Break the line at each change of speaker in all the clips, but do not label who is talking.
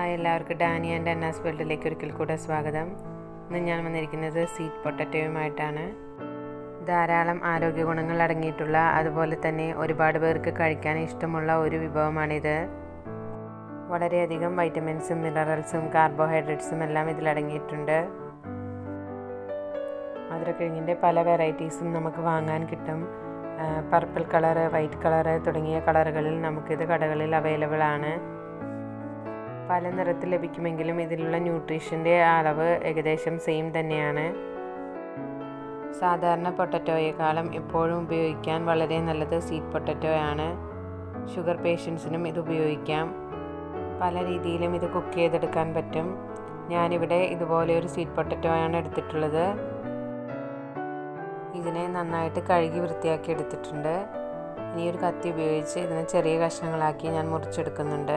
hi എല്ലാവർക്കും Dani and അന്നാസ് വേൾഡിലേക്ക് ഒരിക്കൽ കൂടെ സ്വാഗതം ഇന്ന് ഞാൻ വന്നിരിക്കുന്നത് സ്വീറ്റ് പൊട്ടറ്റോയുമായിട്ടാണ് ധാരാളം ആരോഗ്യ ഗുണങ്ങൾ അടങ്ങിയിട്ടുള്ള അതുപോലെ തന്നെ ഒരുപാട് പേർക്ക് കഴിക്കാൻ ഇഷ്ടമുള്ള ഒരു വിഭവമാണിത് വളരെയധികം വൈറ്റമിൻസും മിനറൽസും കാർബോഹൈഡ്രേറ്റ്സും എല്ലാം ഇതിലടങ്ങിയിട്ടുണ്ട് മധുരക്കിഴങ്ങിൻ്റെ പല വെറൈറ്റീസും നമുക്ക് വാങ്ങാൻ കിട്ടും പർപ്പിൾ കളറ് വൈറ്റ് കളറ് തുടങ്ങിയ കളറുകളിൽ നമുക്കിത് കടകളിൽ അവൈലബിൾ ആണ് പല നിറത്തിൽ ലഭിക്കുമെങ്കിലും ഇതിലുള്ള ന്യൂട്രീഷൻ്റെ അളവ് ഏകദേശം സെയിം തന്നെയാണ് സാധാരണ പൊട്ടറ്റോയേക്കാളും എപ്പോഴും ഉപയോഗിക്കാൻ വളരെ നല്ലത് സ്വീറ്റ് പൊട്ടറ്റോയാണ് ഷുഗർ പേഷ്യൻസിനും ഇത് ഉപയോഗിക്കാം പല രീതിയിലും ഇത് കുക്ക് ചെയ്തെടുക്കാൻ പറ്റും ഞാനിവിടെ ഇതുപോലെ ഒരു സ്വീറ്റ് പൊട്ടറ്റോയാണ് എടുത്തിട്ടുള്ളത് ഇതിനെ നന്നായിട്ട് കഴുകി വൃത്തിയാക്കി എടുത്തിട്ടുണ്ട് ഇനി ഒരു കത്തി ഉപയോഗിച്ച് ഇതിനെ ചെറിയ കഷ്ണങ്ങളാക്കി ഞാൻ മുറിച്ചെടുക്കുന്നുണ്ട്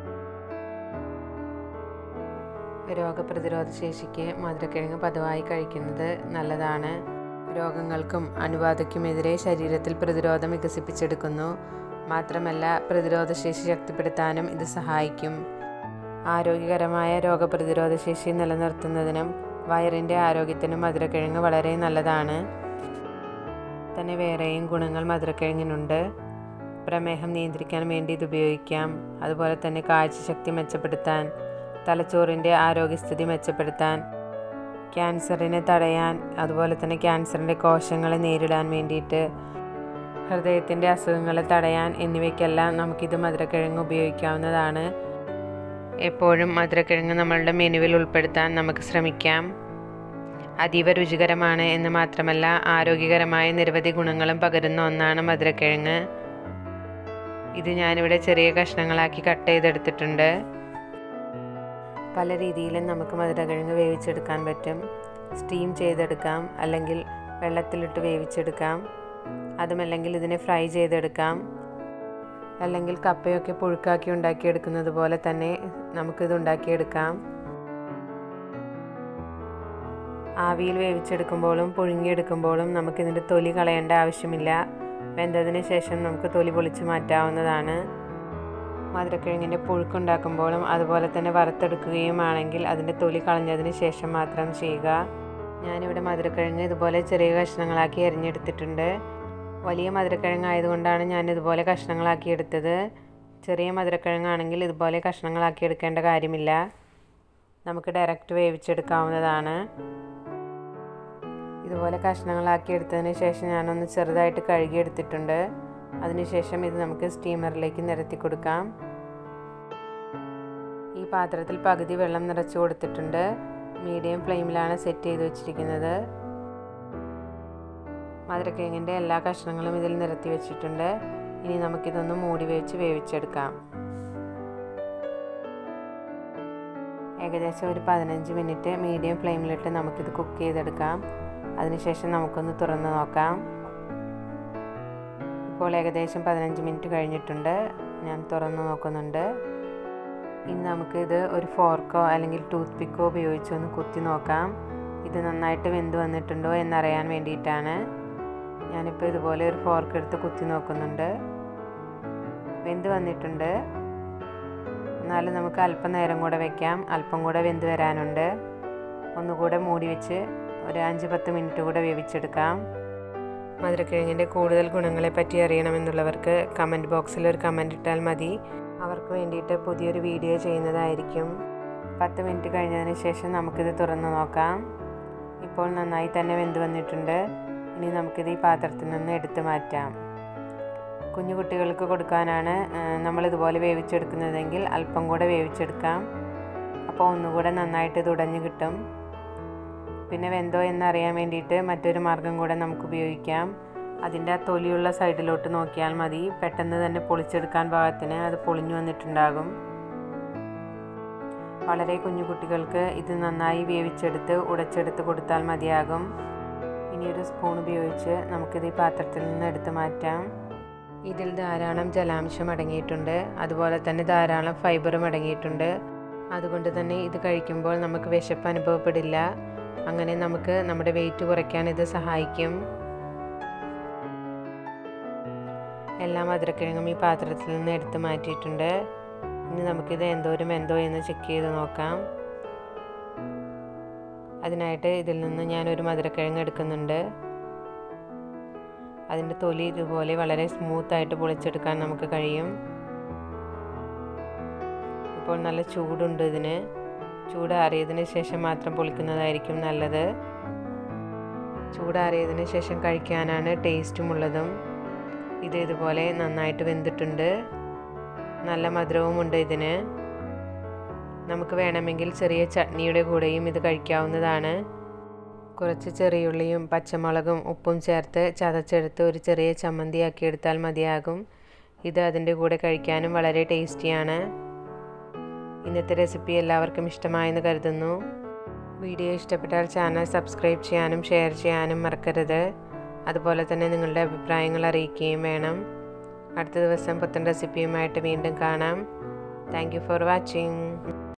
രോഗപ്രതിരോധ ശേഷിക്ക് മധുരക്കിഴങ്ങ് പതിവായി കഴിക്കുന്നത് നല്ലതാണ് രോഗങ്ങൾക്കും അണുബാധയ്ക്കുമെതിരെ ശരീരത്തിൽ പ്രതിരോധം വികസിപ്പിച്ചെടുക്കുന്നു മാത്രമല്ല പ്രതിരോധശേഷി ശക്തിപ്പെടുത്താനും ഇത് സഹായിക്കും ആരോഗ്യകരമായ രോഗപ്രതിരോധ ശേഷി നിലനിർത്തുന്നതിനും വയറിൻ്റെ ആരോഗ്യത്തിനും മധുരക്കിഴങ്ങ് വളരെ നല്ലതാണ് തന്നെ വേറെയും ഗുണങ്ങൾ മധുരക്കിഴങ്ങിനുണ്ട് പ്രമേഹം നിയന്ത്രിക്കാൻ വേണ്ടി ഇത് ഉപയോഗിക്കാം അതുപോലെ തന്നെ കാഴ്ചശക്തി മെച്ചപ്പെടുത്താൻ തലച്ചോറിൻ്റെ ആരോഗ്യസ്ഥിതി മെച്ചപ്പെടുത്താൻ ക്യാൻസറിനെ തടയാൻ അതുപോലെ തന്നെ ക്യാൻസറിൻ്റെ കോശങ്ങളെ നേരിടാൻ വേണ്ടിയിട്ട് ഹൃദയത്തിൻ്റെ അസുഖങ്ങളെ തടയാൻ എന്നിവയ്ക്കെല്ലാം നമുക്കിത് മധുരക്കിഴങ്ങ് ഉപയോഗിക്കാവുന്നതാണ് എപ്പോഴും മധുരക്കിഴങ്ങ് നമ്മളുടെ മെനുവിൽ ഉൾപ്പെടുത്താൻ നമുക്ക് ശ്രമിക്കാം അതീവ രുചികരമാണ് എന്ന് മാത്രമല്ല ആരോഗ്യകരമായ നിരവധി ഗുണങ്ങളും പകരുന്ന ഒന്നാണ് മധുരക്കിഴങ്ങ് ഇത് ഞാനിവിടെ ചെറിയ കഷ്ണങ്ങളാക്കി കട്ട് ചെയ്തെടുത്തിട്ടുണ്ട് പല രീതിയിലും നമുക്ക് മധുരക്കിഴങ്ങ് വേവിച്ചെടുക്കാൻ പറ്റും സ്റ്റീം ചെയ്തെടുക്കാം അല്ലെങ്കിൽ വെള്ളത്തിലിട്ട് വേവിച്ചെടുക്കാം അതുമല്ലെങ്കിൽ ഇതിനെ ഫ്രൈ ചെയ്തെടുക്കാം അല്ലെങ്കിൽ കപ്പയൊക്കെ പുഴുക്കാക്കി ഉണ്ടാക്കിയെടുക്കുന്നത് പോലെ തന്നെ നമുക്കിത് ഉണ്ടാക്കിയെടുക്കാം ആവിയിൽ വേവിച്ചെടുക്കുമ്പോഴും പുഴുങ്ങിയെടുക്കുമ്പോഴും നമുക്കിതിൻ്റെ തൊലി കളയേണ്ട ആവശ്യമില്ല വെന്തതിന് ശേഷം നമുക്ക് തൊലി പൊളിച്ച് മാറ്റാവുന്നതാണ് മധുരക്കിഴങ്ങിൻ്റെ പുഴുക്കുണ്ടാക്കുമ്പോഴും അതുപോലെ തന്നെ വറുത്തെടുക്കുകയുമാണെങ്കിൽ അതിൻ്റെ തൊലി കളഞ്ഞതിന് ശേഷം മാത്രം ചെയ്യുക ഞാനിവിടെ മധുരക്കിഴങ്ങ് ഇതുപോലെ ചെറിയ കഷ്ണങ്ങളാക്കി എരിഞ്ഞെടുത്തിട്ടുണ്ട് വലിയ മധുരക്കിഴങ്ങ് ആയതുകൊണ്ടാണ് ഞാൻ ഇതുപോലെ കഷ്ണങ്ങളാക്കി എടുത്തത് ചെറിയ മധുരക്കിഴങ്ങാണെങ്കിൽ ഇതുപോലെ കഷ്ണങ്ങളാക്കി എടുക്കേണ്ട കാര്യമില്ല നമുക്ക് ഡയറക്റ്റ് വേവിച്ചെടുക്കാവുന്നതാണ് ഇതുപോലെ കഷ്ണങ്ങളാക്കി എടുത്തതിന് ശേഷം ഞാനൊന്ന് ചെറുതായിട്ട് കഴുകി എടുത്തിട്ടുണ്ട് അതിനുശേഷം ഇത് നമുക്ക് സ്റ്റീമറിലേക്ക് നിരത്തി കൊടുക്കാം ഈ പാത്രത്തിൽ പകുതി വെള്ളം നിറച്ച് കൊടുത്തിട്ടുണ്ട് മീഡിയം ഫ്ലെയിമിലാണ് സെറ്റ് ചെയ്ത് വെച്ചിരിക്കുന്നത് മധുരക്കിഴങ്ങിൻ്റെ എല്ലാ കഷ്ണങ്ങളും ഇതിൽ നിരത്തി വെച്ചിട്ടുണ്ട് ഇനി നമുക്കിതൊന്ന് മൂടി വെച്ച് വേവിച്ചെടുക്കാം ഏകദേശം ഒരു പതിനഞ്ച് മിനിറ്റ് മീഡിയം ഫ്ലെയിമിലിട്ട് നമുക്കിത് കുക്ക് ചെയ്തെടുക്കാം അതിനുശേഷം നമുക്കൊന്ന് തുറന്ന് നോക്കാം ഇപ്പോൾ ഏകദേശം പതിനഞ്ച് മിനിറ്റ് കഴിഞ്ഞിട്ടുണ്ട് ഞാൻ തുറന്ന് നോക്കുന്നുണ്ട് ഇനി നമുക്കിത് ഒരു ഫോർക്കോ അല്ലെങ്കിൽ ടൂത്ത് പിക്കോ ഉപയോഗിച്ച് ഒന്ന് കുത്തി നോക്കാം ഇത് നന്നായിട്ട് വെന്ത് വന്നിട്ടുണ്ടോ എന്നറിയാൻ വേണ്ടിയിട്ടാണ് ഞാനിപ്പോൾ ഇതുപോലെ ഒരു ഫോർക്ക് എടുത്ത് കുത്തി നോക്കുന്നുണ്ട് വെന്ത് വന്നിട്ടുണ്ട് എന്നാലും നമുക്ക് അല്പം നേരം കൂടെ വെക്കാം അല്പം കൂടെ വെന്ത് വരാനുണ്ട് ഒന്നുകൂടെ മൂടി വെച്ച് ഒരു അഞ്ച് പത്ത് മിനിറ്റ് കൂടെ വേവിച്ചെടുക്കാം മധുരക്കിഴങ്ങിൻ്റെ കൂടുതൽ ഗുണങ്ങളെ പറ്റി അറിയണമെന്നുള്ളവർക്ക് കമൻറ്റ് ബോക്സിൽ ഒരു കമൻറ്റ് ഇട്ടാൽ മതി അവർക്ക് വേണ്ടിയിട്ട് പുതിയൊരു വീഡിയോ ചെയ്യുന്നതായിരിക്കും പത്ത് മിനിറ്റ് കഴിഞ്ഞതിന് ശേഷം നമുക്കിത് തുറന്ന് നോക്കാം ഇപ്പോൾ നന്നായി തന്നെ വെന്ത് വന്നിട്ടുണ്ട് ഇനി നമുക്കിത് ഈ പാത്രത്തിൽ നിന്ന് എടുത്തു മാറ്റാം കുഞ്ഞു കുട്ടികൾക്ക് കൊടുക്കാനാണ് നമ്മളിതുപോലെ വേവിച്ചെടുക്കുന്നതെങ്കിൽ അല്പം കൂടെ വേവിച്ചെടുക്കാം അപ്പോൾ ഒന്നുകൂടെ നന്നായിട്ട് ഇത് ഉടഞ്ഞു കിട്ടും പിന്നെ വെന്തോ എന്നറിയാൻ വേണ്ടിയിട്ട് മറ്റൊരു മാർഗം കൂടെ നമുക്ക് ഉപയോഗിക്കാം അതിൻ്റെ ആ തൊലിയുള്ള സൈഡിലോട്ട് നോക്കിയാൽ മതി പെട്ടെന്ന് തന്നെ പൊളിച്ചെടുക്കാൻ പാകത്തിന് അത് പൊളിഞ്ഞു വന്നിട്ടുണ്ടാകും വളരെ കുഞ്ഞു കുട്ടികൾക്ക് ഇത് നന്നായി വേവിച്ചെടുത്ത് ഉടച്ചെടുത്ത് കൊടുത്താൽ മതിയാകും ഇനി ഒരു സ്പൂൺ ഉപയോഗിച്ച് നമുക്കിത് ഈ പാത്രത്തിൽ നിന്ന് എടുത്ത് മാറ്റാം ഇതിൽ ധാരാളം ജലാംശം അടങ്ങിയിട്ടുണ്ട് അതുപോലെ തന്നെ ധാരാളം ഫൈബറും അടങ്ങിയിട്ടുണ്ട് അതുകൊണ്ട് തന്നെ ഇത് കഴിക്കുമ്പോൾ നമുക്ക് വിശപ്പ് അനുഭവപ്പെടില്ല അങ്ങനെ നമുക്ക് നമ്മുടെ വെയിറ്റ് കുറയ്ക്കാൻ ഇത് സഹായിക്കും എല്ലാ മധുരക്കിഴങ്ങും ഈ പാത്രത്തിൽ നിന്ന് എടുത്ത് മാറ്റിയിട്ടുണ്ട് ഇനി നമുക്കിത് എന്തോരം എന്തോ എന്ന് ചെക്ക് ചെയ്ത് നോക്കാം അതിനായിട്ട് ഇതിൽ നിന്ന് ഞാനൊരു മധുരക്കിഴങ്ങ് എടുക്കുന്നുണ്ട് അതിൻ്റെ തൊലി ഇതുപോലെ വളരെ സ്മൂത്തായിട്ട് പൊളിച്ചെടുക്കാൻ നമുക്ക് കഴിയും ഇപ്പോൾ നല്ല ചൂടുണ്ട് ഇതിന് ചൂടാറിയതിന് ശേഷം മാത്രം പൊളിക്കുന്നതായിരിക്കും നല്ലത് ചൂടാറിയതിന് ശേഷം കഴിക്കാനാണ് ടേസ്റ്റുമുള്ളതും ഇത് ഇതുപോലെ നന്നായിട്ട് വെന്തിട്ടുണ്ട് നല്ല മധുരവുമുണ്ട് ഇതിന് നമുക്ക് വേണമെങ്കിൽ ചെറിയ ചട്നിയുടെ കൂടെയും ഇത് കഴിക്കാവുന്നതാണ് കുറച്ച് ചെറിയുള്ളിയും പച്ചമുളകും ഉപ്പും ചേർത്ത് ചതച്ചെടുത്ത് ഒരു ചെറിയ ചമ്മന്തിയാക്കി എടുത്താൽ മതിയാകും ഇത് അതിൻ്റെ കൂടെ കഴിക്കാനും വളരെ ടേസ്റ്റിയാണ് ഇന്നത്തെ റെസിപ്പി എല്ലാവർക്കും ഇഷ്ടമായെന്ന് കരുതുന്നു വീഡിയോ ഇഷ്ടപ്പെട്ടാൽ ചാനൽ സബ്സ്ക്രൈബ് ചെയ്യാനും ഷെയർ ചെയ്യാനും മറക്കരുത് അതുപോലെ തന്നെ നിങ്ങളുടെ അഭിപ്രായങ്ങൾ അറിയിക്കുകയും വേണം അടുത്ത ദിവസം പുത്തൻ റെസിപ്പിയുമായിട്ട് വീണ്ടും കാണാം താങ്ക് ഫോർ വാച്ചിങ്